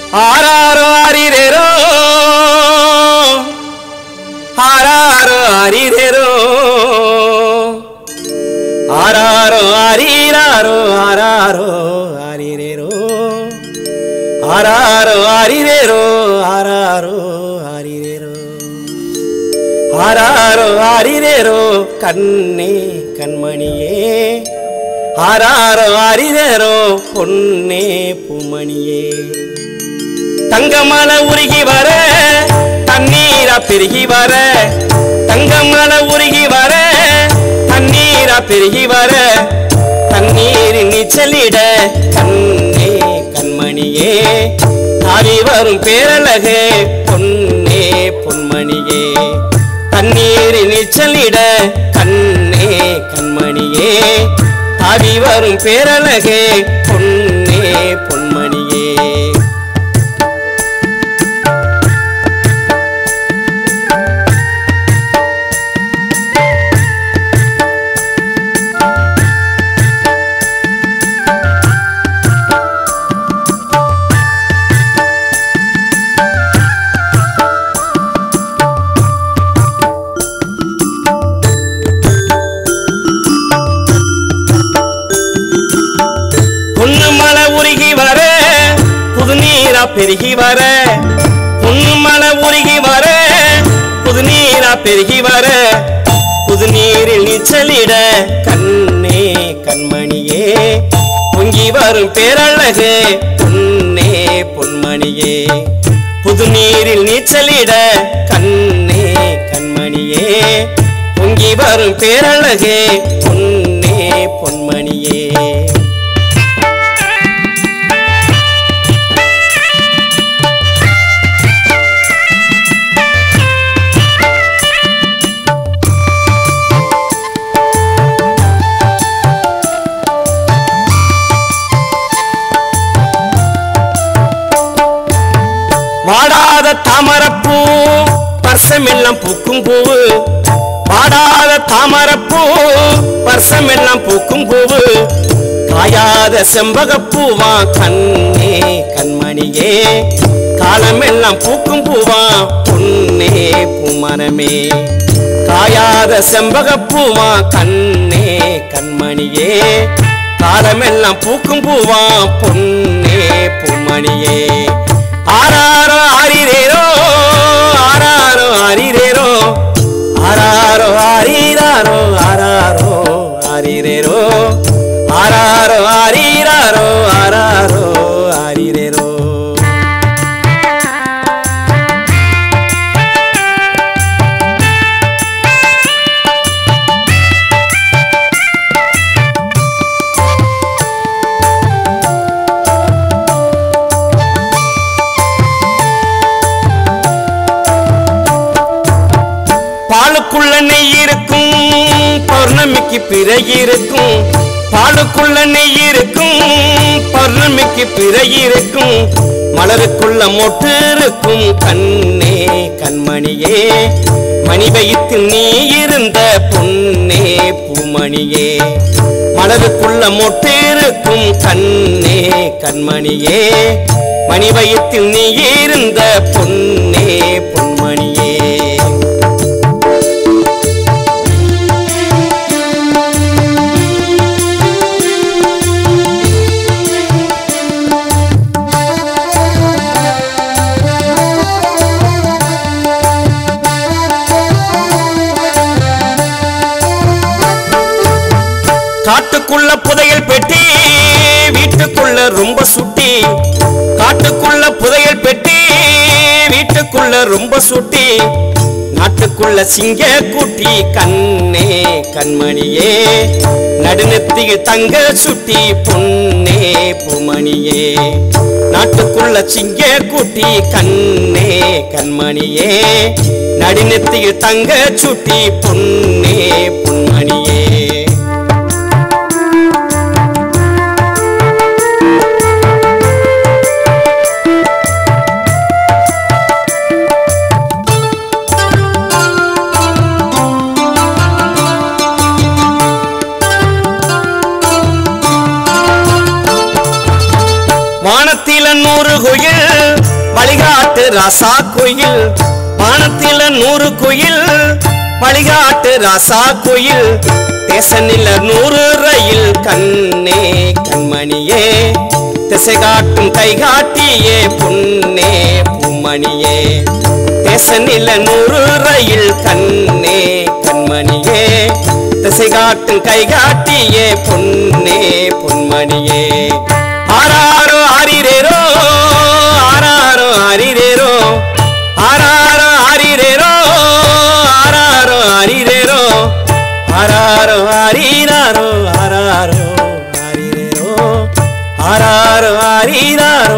ஆராரோ ஆரிரேரோ ஆராரோ ஆரிரேரோ ஆராரோ ஆரீராரோ ஆராரோ ஆரிரேரோ ஆராரோ ஆரிரேரோ ஆராரோ ஆரிரேரோ ஆராரோ ஆரிரேரோ கண்ணே கண்மணியே ஆராரோ ஆரிரேரோ பொன்னே பூமணியே தங்கமலை உருகி வர தண்ணீரா பெருகி வர தங்கமலை உருகி வர தண்ணீரா பெருகி வர தண்ணீர் நீச்சலிட கண்ணே கண்மணியே தாவி வரும் பேரழகே பொன்னே பொன்மணியே தண்ணீர் நீச்சலிட கண்ணே கண்மணியே தாவி வரும் பேரழகே பொன்னே பொன்மணியே பொண்ணு மலை உருகி வர புது நீரா பெருகி வர பொண்ணு மலை உருகி வர புது நீரா பெருகி வர புது நீரில் நீச்சலிட கண்ணே கண்மணியே பொங்கி வரும் பேரழகு பொன்னே பொன்மணியே புது நீரில் நீச்சலிட கண்ணே கண்மணியே பொங்கி வரும் பேரழகு பொன்னே பொன்மணியே வாடாத தாமரப்பூ பர்சமெல்லாம் பூக்கும் பூவு வாடாத தாமரப்பூ பர்சமெல்லாம் பூக்கும் பூவு காயாத செம்பகப்பூவா கண்ணே கண்மணியே காலமெல்லாம் பூக்கும் பூவா பொன்னே பூமனமே காயாத செம்பகப்பூவா கண்ணே கண்மணியே காலமெல்லாம் பூக்கும் பூவா பொன்னே பூமணியே ஆராரோ ஆரிரேரோ ஆராரோ ஆரிரேரோ ஆராரோ ஆரீராரோ ஆராரோ ஆரிரேரோ ஆராரோ ஆரீராரோ ஆராரோ ஆரிரேரோ பாலுக்குள்ள நெய் இருக்கும் பௌர்ணமிக்கு பிறகு இருக்கும் பாலுக்குள்ள நெய் இருக்கும் பௌர்ணமிக்கு பிறகு இருக்கும் மலருக்குள்ள மொட்டு இருக்கும் கண்ணே கண்மணியே மணி வயிற்றில் நீ இருந்த பொன்னே பூமணியே மலருக்குள்ள மொட்டு இருக்கும் கண்ணே கண்மணியே மணி வயிற்றில் நீ இருந்த பொன்னே பொன்மணியே காட்டுக்குள்ள புதையல் பெட்டி வீட்டுக்குள்ள ரொம்ப சுட்டி காட்டுக்குள்ள புதையல் பெட்டி வீட்டுக்குள்ள ரொம்ப சுட்டி நாட்டுக்குள்ள சிங்க குட்டி கண்ணே கண்மணியே நடுநெத்தியில் தங்க சுட்டி பொன்னே பூமணியே நாட்டுக்குள்ள சிங்க குட்டி கண்ணே கண்மணியே நடுநெத்தியில் தங்க சுட்டி பொன்னே பொன்மணியே வானத்தில நூறு குயில் வழிகாட்டு ராசா குயில் வானத்தில நூறு குயில் வழிகாட்டு ராசா குயில் தேசனில நூறு ரயில் கண்ணே கண்மணியே திசை காட்டும் கை காட்டியே பொன்னே பூமணியே தேசனில நூறு ரயில் கண்ணே கண்மணியே திசை காட்டும் கை காட்டியே பொன்னே பொன்மணியே ஆராரோ ஆரிரேரோ ஆராரோ ஆரிரேரோ ஆராரோ ஆரிரேரோ ஆராரோ ஆரிரேரோ ஆராரோ ஆரிராரோ ஆராரோ ஆரிரேரோ ஆராரோ ஆரிராரோ